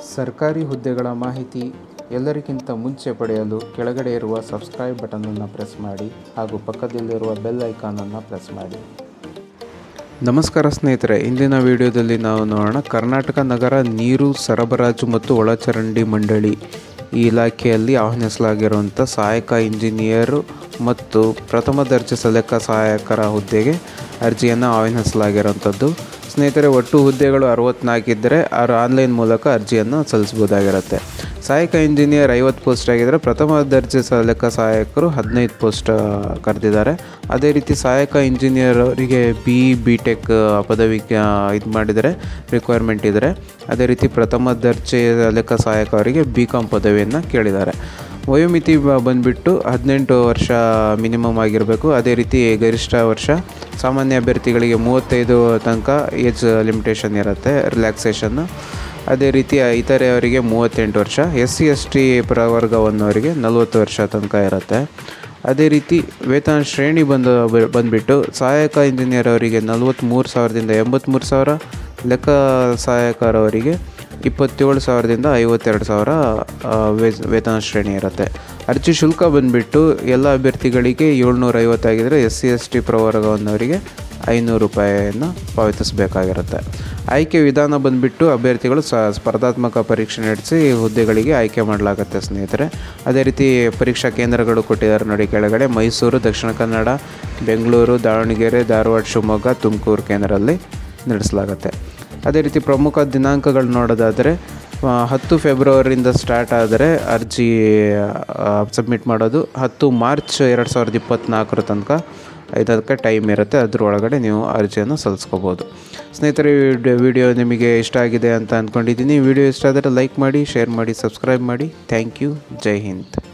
ಸರ್ಕಾರಿ ಹುದ್ದೆಗಳ ಮಾಹಿತಿ ಎಲ್ಲರಿಗಿಂತ ಮುಂಚೆ ಪಡೆಯಲು ಕೆಳಗಡೆ ಇರುವ ಸಬ್ಸ್ಕ್ರೈಬ್ ಬಟನನ್ನು ಪ್ರೆಸ್ ಮಾಡಿ ಹಾಗೂ ಪಕ್ಕದಲ್ಲಿರುವ ಬೆಲ್ ಐಕಾನನ್ನು ಪ್ರೆಸ್ ಮಾಡಿ ನಮಸ್ಕಾರ ಸ್ನೇಹಿತರೆ ಇಂದಿನ ವಿಡಿಯೋದಲ್ಲಿ ನಾವು ನೋಡೋಣ ಕರ್ನಾಟಕ ನಗರ ನೀರು ಸರಬರಾಜು ಮತ್ತು ಒಳಚರಂಡಿ ಮಂಡಳಿ ಈ ಇಲಾಖೆಯಲ್ಲಿ ಆಹ್ವಾನಿಸಲಾಗಿರುವಂಥ ಸಹಾಯಕ ಇಂಜಿನಿಯರು ಮತ್ತು ಪ್ರಥಮ ದರ್ಜೆ ಸಲಕ ಸಹಾಯಕರ ಹುದ್ದೆಗೆ ಅರ್ಜಿಯನ್ನು ಆಹ್ವಾನಿಸಲಾಗಿರುವಂಥದ್ದು ಸ್ನೇಹಿತರೆ ಒಟ್ಟು ಹುದ್ದೆಗಳು ಅರವತ್ನಾಲ್ಕು ಇದ್ದರೆ ಅವರು ಆನ್ಲೈನ್ ಮೂಲಕ ಅರ್ಜಿಯನ್ನು ಸಲ್ಲಿಸ್ಬೋದಾಗಿರುತ್ತೆ ಸಹಾಯಕ ಇಂಜಿನಿಯರ್ ಐವತ್ತು ಪೋಸ್ಟ್ ಆಗಿದ್ದರೆ ಪ್ರಥಮ ದರ್ಜೆ ಸಲಕ ಸಹಾಯಕರು ಹದಿನೈದು ಪೋಸ್ಟ್ ಕರೆದಿದ್ದಾರೆ ಅದೇ ರೀತಿ ಸಹಾಯಕ ಇಂಜಿನಿಯರ್ ಅವರಿಗೆ ಬಿ ಬಿ ಟೆಕ್ ಪದವಿ ಇದು ಮಾಡಿದರೆ ರಿಕ್ವೈರ್ಮೆಂಟ್ ಇದ್ದರೆ ಅದೇ ರೀತಿ ಪ್ರಥಮ ದರ್ಜೆ ಲೆಕ್ಕ ಸಹಾಯಕ ಅವರಿಗೆ ಬಿ ಕಾಮ್ ಪದವಿಯನ್ನು ಕೇಳಿದ್ದಾರೆ ವಯೋಮಿತಿ ಬ- ಬಂದುಬಿಟ್ಟು ಹದಿನೆಂಟು ವರ್ಷ ಮಿನಿಮಮ್ ಆಗಿರಬೇಕು ಅದೇ ರೀತಿ ಗರಿಷ್ಠ ವರ್ಷ ಸಾಮಾನ್ಯ ಅಭ್ಯರ್ಥಿಗಳಿಗೆ ಮೂವತ್ತೈದು ತನಕ ಏಜ್ ಲಿಮಿಟೇಷನ್ ಇರುತ್ತೆ ರಿಲ್ಯಾಕ್ಸೇಷನ್ನು ಅದೇ ರೀತಿ ಇತರೆ ಅವರಿಗೆ ಮೂವತ್ತೆಂಟು ವರ್ಷ ಎಸ್ ಸಿ ಎಸ್ ಟಿ ಪ್ರವರ್ಗವನ್ನವರಿಗೆ ನಲವತ್ತು ವರ್ಷ ತನಕ ಇರುತ್ತೆ ಅದೇ ರೀತಿ ವೇತನ ಶ್ರೇಣಿ ಬಂದು ಬಂದುಬಿಟ್ಟು ಸಹಾಯಕ ಇಂಜಿನಿಯರ್ ಅವರಿಗೆ ನಲವತ್ತ್ಮೂರು ಸಾವಿರದಿಂದ ಎಂಬತ್ತ್ಮೂರು ಸಾವಿರ ಲೆಕ್ಕ ಸಹಾಯಕರವರಿಗೆ ಇಪ್ಪತ್ತೇಳು ಸಾವಿರದಿಂದ ಐವತ್ತೆರಡು ಸಾವಿರ ಆ, ವೆ- ವೇತನ ಶ್ರೇಣಿ ಇರುತ್ತೆ ಅರ್ಜಿ ಶುಲ್ಕ ಬಂದುಬಿಟ್ಟು ಎಲ್ಲ ಅಭ್ಯರ್ಥಿಗಳಿಗೆ ಏಳ್ನೂರ ಐವತ್ತಾಗಿದ್ದರೆ ಎಸ್ ಸಿ ಎಸ್ ಟಿ ಪ್ರವರ್ಗವನ್ನವರಿಗೆ ಐನೂರು ರೂಪಾಯಿಯನ್ನು ಪಾವತಿಸಬೇಕಾಗಿರುತ್ತೆ ಆಯ್ಕೆ ವಿಧಾನ ಬಂದುಬಿಟ್ಟು ಅಭ್ಯರ್ಥಿಗಳು ಸ ಸ್ಪರ್ಧಾತ್ಮಕ ಪರೀಕ್ಷೆ ನಡೆಸಿ ಹುದ್ದೆಗಳಿಗೆ ಆಯ್ಕೆ ಮಾಡಲಾಗುತ್ತೆ ಸ್ನೇಹಿತರೆ ಅದೇ ರೀತಿ ಪರೀಕ್ಷಾ ಕೇಂದ್ರಗಳು ಕೊಟ್ಟಿದ್ದಾರೆ ನೋಡಿ ಕೆಳಗಡೆ ಮೈಸೂರು ದಕ್ಷಿಣ ಕನ್ನಡ ಬೆಂಗಳೂರು ದಾವಣಗೆರೆ ಧಾರವಾಡ ಶಿವಮೊಗ್ಗ ತುಮಕೂರು ಕೇಂದ್ರದಲ್ಲಿ ನಡೆಸಲಾಗುತ್ತೆ ಅದೇ ರೀತಿ ಪ್ರಮುಖ ದಿನಾಂಕಗಳು ನೋಡೋದಾದರೆ ಆ, ಹತ್ತು ಫೆಬ್ರವರಿಯಿಂದ ಸ್ಟಾರ್ಟ್ ಆದರೆ ಅರ್ಜಿ ಸಬ್ಮಿಟ್ ಮಾಡೋದು ಹತ್ತು ಮಾರ್ಚ್ ಎರಡು ಸಾವಿರದ ಇಪ್ಪತ್ತ್ನಾಲ್ಕರ ತನಕ ಇದಕ್ಕೆ ಟೈಮ್ ಇರುತ್ತೆ ಅದ್ರೊಳಗಡೆ ನೀವು ಅರ್ಜಿಯನ್ನು ಸಲ್ಲಿಸ್ಕೋಬೋದು ಸ್ನೇಹಿತರೆ ಈ ವಿಡಿಯೋ ನಿಮಗೆ ಇಷ್ಟ ಆಗಿದೆ ಅಂತ ಅಂದ್ಕೊಂಡಿದ್ದೀನಿ ವಿಡಿಯೋ ಇಷ್ಟ ಆದರೆ ಲೈಕ್ ಮಾಡಿ ಶೇರ್ ಮಾಡಿ ಸಬ್ಸ್ಕ್ರೈಬ್ ಮಾಡಿ ಥ್ಯಾಂಕ್ ಯು ಜೈ ಹಿಂದ್